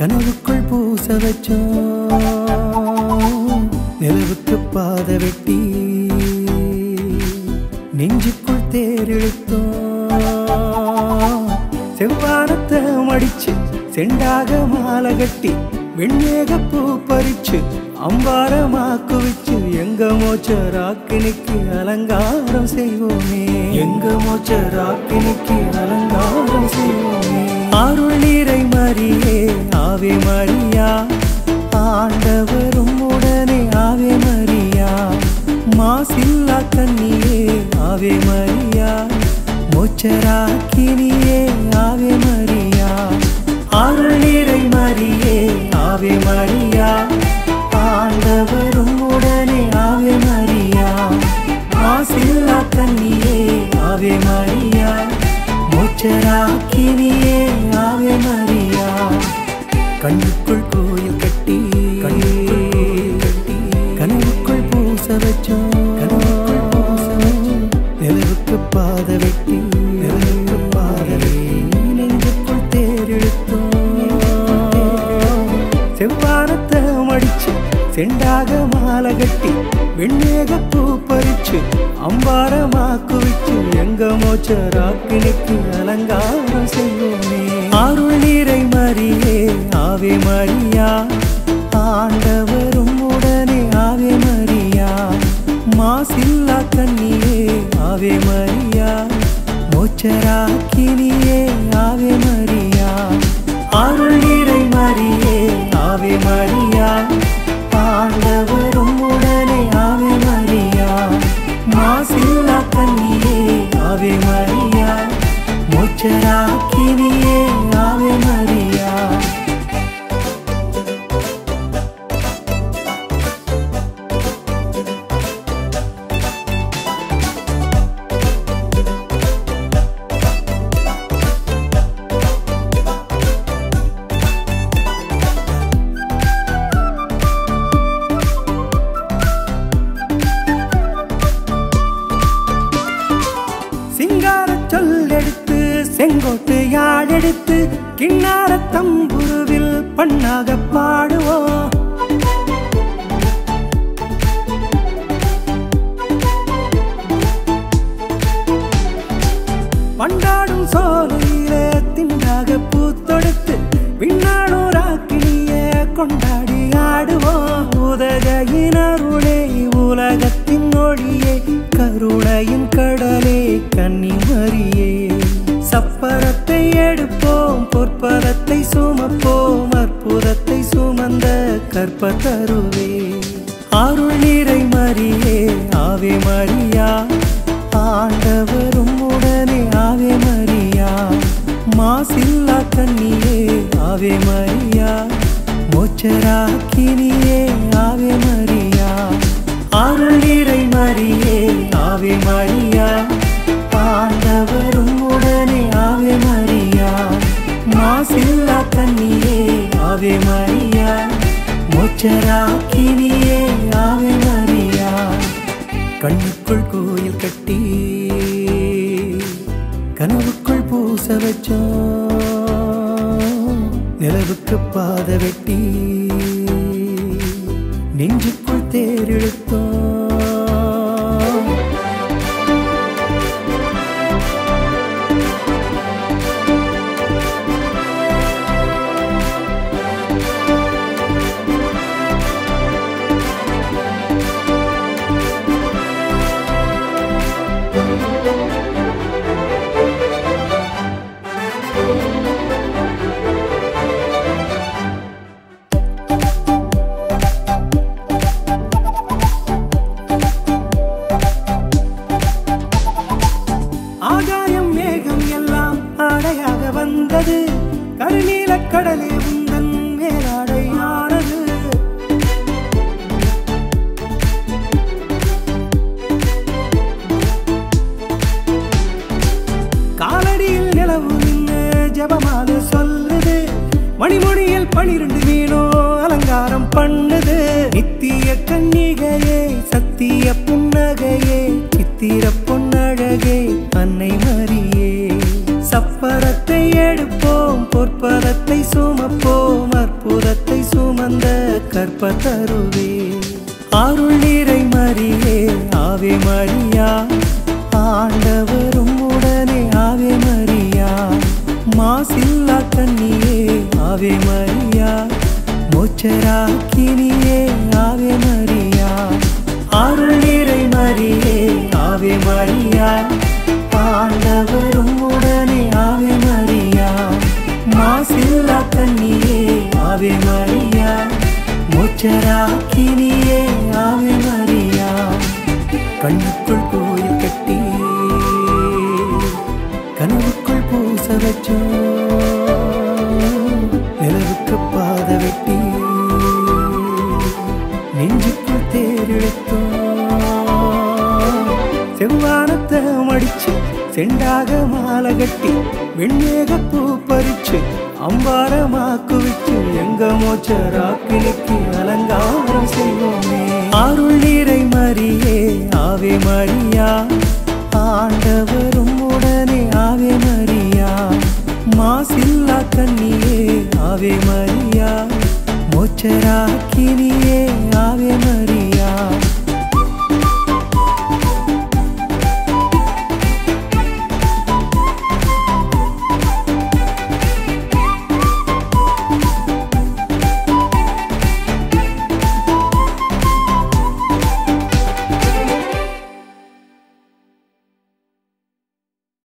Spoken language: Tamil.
கனவுக்குள் பூச வச்சோம் நிலவுக்கு பாத வெட்டி நெஞ்சுக்குள் தேரிழுத்தோம் செவ்வானத்தை மடிச்சு செண்டாக மாலை கட்டி வெண்மேக பூ பறிச்சு அம்பாரமா குவிச்சு எங்க மோச்ச ராக்கினிக்கு அலங்காரம் செய்வோமே எங்க மோச்ச ராக்கினிக்கு அலங்காரம் செய்வோமே அருள் நீரை மரியே ஆவே மரியா ஆண்டவரும் உடனே ஆவே மரியா மாசில்லா கண்ணியே ஆவே மரியா மோச்சராக்கினியே ஆவே மரியா அருள் நீரை மரியே ஆவே மரியா ஆண்டவரும் உடனே ஆவே மரியா மாசில்லா கண்ணியே ஆவே மரியா மோச்சராக்கினியே ஆவே மரியா கண்ணுக்குள் கோயில் கட்டி கண்ணுக்குள் கோயில் கட்டி கனவுக்குள் பூச வச்சோம் கனவுக்குள் பூச வச்சோம் நிலவுக்கு பாத வெட்டி நிலவுக்கு பாத வெட்டி நெஞ்சுக்குள் தேரெடுத்தோம் செவ்வானத்தை மடிச்சு செண்டாக மாலை கட்டி வெண்மேக பூ பறிச்சு அம்பாரமா குவிச்சு எங்க மோச்ச ராக்கினிக்கு அலங்காரம் செய்வோமே அருள் நீரை மரியே ஆவே மரியா ஆண்டவரும் உடனே ஆவே மரியா மாசில்லா கண்ணியே ஆவே மரியா மோச்சராக்கினியே ஆவே மரியா அருள் நீரை மரியே ஆவே மரியா ஆண்டவரும் உடனே ஆவே மரியா மாசில்லா கண்ணியே ஆவே மரியா மோச்சராக்கினியே ஆவே மரியா சிங்கார சொல்லெடுத்து செங்கோட்டு யாழெடுத்து கிண்ணார தம்புருவில் பண்ணாக பாடுவோம் பண்டாடும் சோலையிலே திண்டாக பூத்தொடுத்து விண்ணாடும் ராக்கினிய கொண்டாடி ஆடுவோம் உதகையின் அருளே உலகத்தின் ஒளியே கருணையின் கடலே கன்னிமரியே சப்பரத்தை எடுப்போம் பொற்பரத்தை சுமப்போம் அற்புதத்தை சுமந்த கற்பத்தருவே அருள் நீரை மரியே ஆவே மரியா ஆண்டவரும் உடனே ஆவே மரியா மாசில்லா கண்ணியே ஆவே மரியா மோச்சராக்கினியே ஆவே மரியா அருள் நீரை மரியே ஆவே மரியா ஆண்டவரும் உடனே ஆவே மரியா மாசில்லா கண்ணியே ஆவே மரியா மோச்சராக்கினியே ஆவே மரியா கண்ணுக்குள் கோயில் கட்டி கனவுக்குள் பூச வச்சோம் நிலவுக்கு பாத வெட்டி நெஞ்சுக்குள் தேரெடுத்தோம் ஆகாயம் மேகம் எல்லாம் ஆடையாக வந்தது கருநீல கடலே உந்தன் மேலாடையானது காலடியில் நிலவு நின்று ஜபமால சொல்லுது மணிமொழியில் பனிரெண்டு மீனோ அலங்காரம் பண்ணுது நித்திய கன்னிகையே சத்திய புன்னகையே சித்திர பொன்னழகே அன்னை மரியே சப்பரத்தை எடுப்போம் பொற்பரத்தை சுமப்போம் அற்ப இப்ப தருவே அருள் நீரை மரியே ஆவே மரியா ஆண்டவரும் உடனே ஆவே மரியா மாசில்லா கண்ணியே ஆவே மரியா மோச்சராக்கினியே ஆவே மரியா அருள் நீரை மரியே ஆவே மரியா ஆண்டவரும் உடனே ஆவே மரியா மாசில்லா கண்ணியே ஆவே மரியா மோச்சராக்கினியே ஆவே மரியா கண்ணுக்குள் கோயில் கட்டி கனவுக்குள் பூச வச்சோ நிலவுக்கு பாத வெட்டி நெஞ்சுக்குள் தேரெடுத்தோ செவ்வானத்தை மடிச்சு செண்டாக மாலை கட்டி வெண்மேக பூ பறிச்சு அம்பாரமா குவிச்சு எங்க மோச்சராக்கினிக்கு அலங்காரம் செய்வோமே அருள் நீரை மரியே ஆவே மரியா ஆண்டவரும் உடனே ஆவே மரியா மாசில்லா கண்ணியே ஆவே மரியா மோச்சராக்கினியே ஆவே மரியா